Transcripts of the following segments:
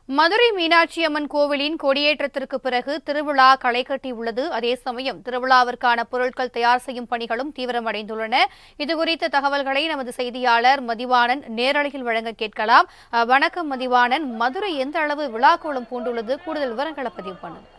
மதுரை மீனாட்சி அம்மன் கோவிலின் கொடியேற்றத்திற்கு பிறகு திருவிழா களை கட்டியுள்ளது அதே சமயம் திருவிழாவிற்கான பொருட்கள் தயார் செய்யும் பணிகளும் தீவிரமடைந்துள்ளன இதுகுறித்த தகவல்களை நமது செய்தியாளர் மதிவாணன் நேரலையில் வழங்க கேட்கலாம் அஹ், வணக்கம் மதிவாணன் மதுரை எந்த அளவு விழாக்கோலம் பூண்டுள்ளது கூடுதல் விவரங்களை பதிவு பண்ணுங்க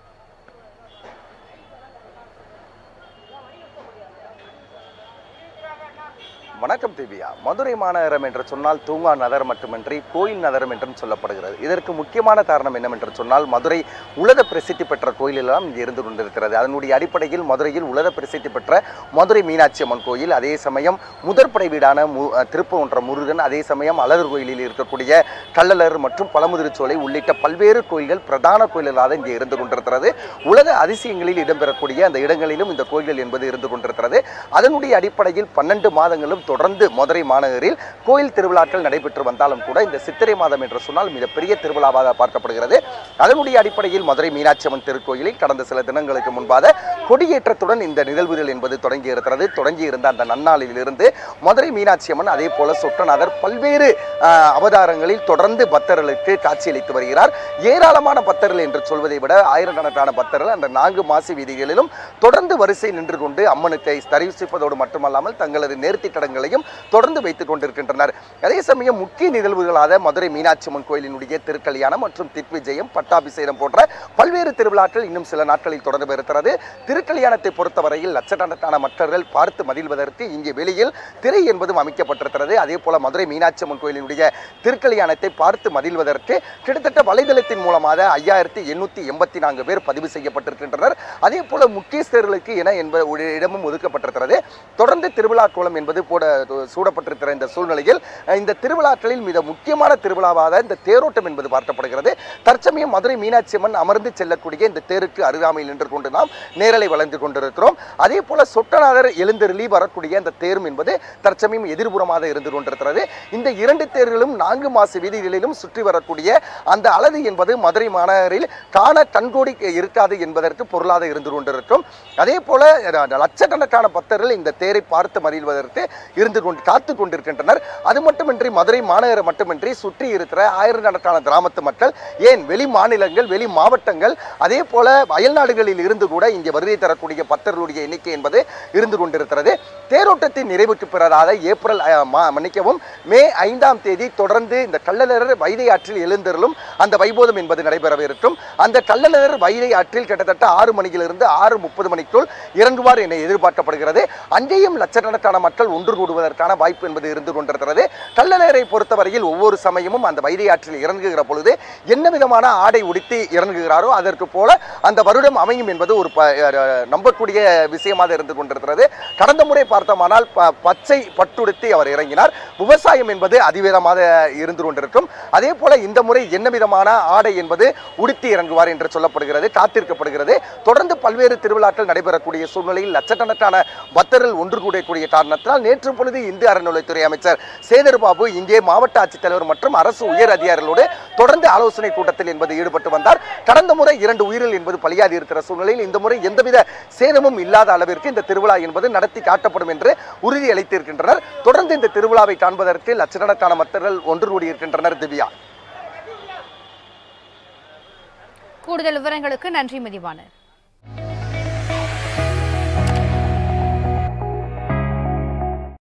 வணக்கம் திவ்யா மதுரை மாநகரம் என்று சொன்னால் தூங்கா நகரம் மட்டுமின்றி கோயில் நகரம் என்றும் சொல்லப்படுகிறது இதற்கு முக்கியமான காரணம் என்னவென்று சொன்னால் மதுரை உலக பிரசித்தி பெற்ற கோயில் எல்லாம் இங்கே இருந்து கொண்டிருக்கிறது அதனுடைய அடிப்படையில் மதுரையில் உலக பிரசித்தி பெற்ற மதுரை மீனாட்சி அம்மன் கோயில் அதே சமயம் முதற்படை வீடான மு திருப்பூன்ற முருகன் அதே சமயம் அழகர் கோயிலில் இருக்கக்கூடிய கள்ளலர் மற்றும் பழமுதிர்ச்சோலை உள்ளிட்ட பல்வேறு கோயில்கள் பிரதான கோயில்களாக இங்கே இருந்து கொண்டிருக்கிறது உலக அதிசயங்களில் இடம்பெறக்கூடிய அந்த இடங்களிலும் இந்த கோயில்கள் என்பது இருந்து கொண்டிருக்கிறது அதனுடைய அடிப்படையில் பன்னெண்டு மாதங்களும் தொடர்ந்து மதுரை மாநகரில் கோயில் திருவிழாக்கள் நடைபெற்று வந்தாலும் கூட இந்த சித்திரை மாதம் என்று சொன்னால் மிகப்பெரிய திருவிழாவாக பார்க்கப்படுகிறது அதனுடைய அடிப்படையில் மதுரை மீனாட்சி அம்மன் திருக்கோயிலில் கடந்த சில தினங்களுக்கு முன்பாக கொடியேற்றத்துடன் இந்த நிகழ்வுகள் என்பது தொடங்கி இருக்கிறது தொடங்கி இருந்த அந்த நன்னாளிலிருந்து மதுரை மீனாட்சி அம்மன் அதே போல சொட்டநாதர் பல்வேறு ஆஹ், அவதாரங்களில் தொடர்ந்து பக்தர்களுக்கு காட்சியளித்து வருகிறார் ஏராளமான பக்தர்கள் என்று சொல்வதை விட ஆயிரக்கணக்கான பக்தர்கள் அந்த நான்கு மாசி வீதிகளிலும் தொடர்ந்து வரிசை நின்று கொண்டு அம்மனுக்கு தரிசிப்பதோடு மட்டுமல்லாமல் தங்களது நேர்த்தி கடங்களையும் தொடர்ந்து வைத்துக் கொண்டிருக்கின்றனர் அதே சமயம் முக்கிய நிகழ்வுகளாக மதுரை மீனாட்சி அம்மன் கோயிலினுடைய திருக்கல்யாணம் மற்றும் திக்விஜயம் பட்டாபிஷேகம் போன்ற பல்வேறு திருவிழாக்கள் இன்னும் சில நாட்களில் தொடர்ந்து இருக்கிறது திருக்கல்யாணத்தை பொறுத்தவரையில் லட்சக்கணக்கான மக்கள் பார்த்து மகிழ்வதற்கு இங்கே வெளியில் திரை என்பதும் அமைக்கப்பட்டிருக்கிறது அதே போல மதுரை மீனாட்சி அம்மன் கோயிலினுடைய திருக்கல்யாணத்தை பார்த்து மகிழ்வதற்கு கிட்டத்தட்ட வலைதளத்தின் மூலமாக ஐயாயிரத்தி எண்ணூற்றி எண்பத்தி நான்கு பேர் பதிவு செய்யப்பட்டிருக்கின்றனர் அதே போல முக்கியஸ்தர்களுக்கு என என்ப ஒரு இடமும் ஒதுக்கப்பட்டிருக்கிறது தொடர்ந்து திருவிழா கோலம் என்பது போட சூடப்பட்டிருக்கிற இந்த சூழ்நிலையில் அஹ், இந்த திருவிழாக்களில் மிக முக்கியமான திருவிழாவாக இந்த தேரோட்டம் என்பது பார்க்கப்படுகிறது தற்சமயம் மதுரை மீனாட்சி அம்மன் அமர்ந்து செல்லக்கூடிய இந்த தேருக்கு அருகாமையில் நின்று கொண்டு நாம் நேரலை வளர்ந்து கொண்டிருக்கிறோம் அதே போல சொட்டநாதர் எழுந்தருளி வரக்கூடிய அந்த தேரும் என்பது தற்சமயம் எதிர்புறமாக இருந்து கொண்டிருக்கிறது இந்த இரண்டு தேர்களும் நான்கு மாச வீதிகளிலும் சுற்றி வரக்கூடிய அந்த அழகு என்பது மதுரை மாநகரில் காண கண்கோடி இருக்காது என்பதற்கு பொருளாக இருந்து கொண்டிருக்கும் அதே போல அஹ், லட்சக்கணக்கான பக்தர்கள் இந்த தேரை பார்த்து மகிழ்வதற்கு இருந்து கொண்டு காத்து கொண்டிருக்கின்றனர் அது மட்டுமின்றி மதுரை மாநகரம் மட்டுமின்றி சுற்றி இருக்கிற ஆயிரக்கணக்கான கிராமத்து மக்கள் ஏன் வெளி மாநிலங்கள் வெளி மாவட்டங்கள் அதே போல அயல்நாடுகளில் இருந்து கூட இங்கே வருகை தரக்கூடிய பக்தர்களுடைய எண்ணிக்கை என்பது இருந்து கொண்டிருக்கிறது தேரோட்டத்தின் நிறைவுக்கு பிறகாக ஏப்ரல் அஹ், மா- மன்னிக்கவும் மே ஐந்தாம் தேதி தொடர்ந்து இந்த கள்ளழகர் வைகை ஆற்றில் எழுந்தருளும் அந்த வைபோதம் என்பது நடைபெறவிருக்கும் அந்த கள்ளழகர் வைகை ஆற்றில் கிட்டத்தட்ட ஆறு மணியிலிருந்து ஆறு முப்பது மணிக்குள் இறங்குவார் என எதிர்பார்க்கப்படுகிறது அங்கேயும் லட்சக்கணக்கான மக்கள் ஒன்று கூடுவதற்கான வாய்ப்பு என்பது இருந்து கொண்டிருக்கிறது கள்ளழகரை பொறுத்தவரையில் ஒவ்வொரு சமயமும் அந்த வைகை ஆற்றில் இறங்குகிற பொழுது என்ன விதமான ஆடை உடுத்தி இறங்குகிறாரோ அதற்கு போல அந்த வருடம் அமையும் என்பது ஒரு ப- அஹ் நம்பக்கூடிய விஷயமாக இருந்து கொண்டிருக்கிறது கடந்த முறை பார்த்தோமானால் ப- பச்சை பட்டுடுத்தி அவர் இறங்கினார் விவசாயம் என்பது அதிவேதமாக இருந்து கொண்டிருக்கும் அதே போல இந்த முறை என்ன விதமான ஆடை என்பது உடுத்தி இறங்குவார் என்று சொல்லப்படுகிறது காத்திருக்கப்படுகிறது தொடர்ந்து பல்வேறு திருவிழாக்கள் நடைபெறக்கூடிய சூழ்நிலையில் லட்சக்கணக்கான பக்தர்கள் ஒன்று கூடக்கூடிய காரணத்தினால் நேற்று பொழுது இந்து அறநிலைத்துறை அமைச்சர் சேதர் பாபு இங்கே மாவட்ட ஆட்சித்தலைவர் மற்றும் அரசு உயர் அதிகாரிகளோடு தொடர்ந்து ஆலோசனை கூட்டத்தில் என்பது ஈடுபட்டு வந்தார் கடந்த முறை இரண்டு உயிர்கள் என்பது பலியாகி இருக்கிற சூழ்நிலையில் இந்த முறை எந்தவித சேதமும் இல்லாத அளவிற்கு இந்த திருவிழா என்பது நடத்தி காட்டப்படும் என்று உறுதி அளித்திருக்கின்றனர் தொடர்ந்து இந்த திருவிழாவை காண்பதற்கு லட்சக்கணக்கான பக்தர்கள் ஒன்று கூடியிருக்கின்றனர் திவ்யா கூடுதல் விவரங்களுக்கு நன்றி மதிவாணன்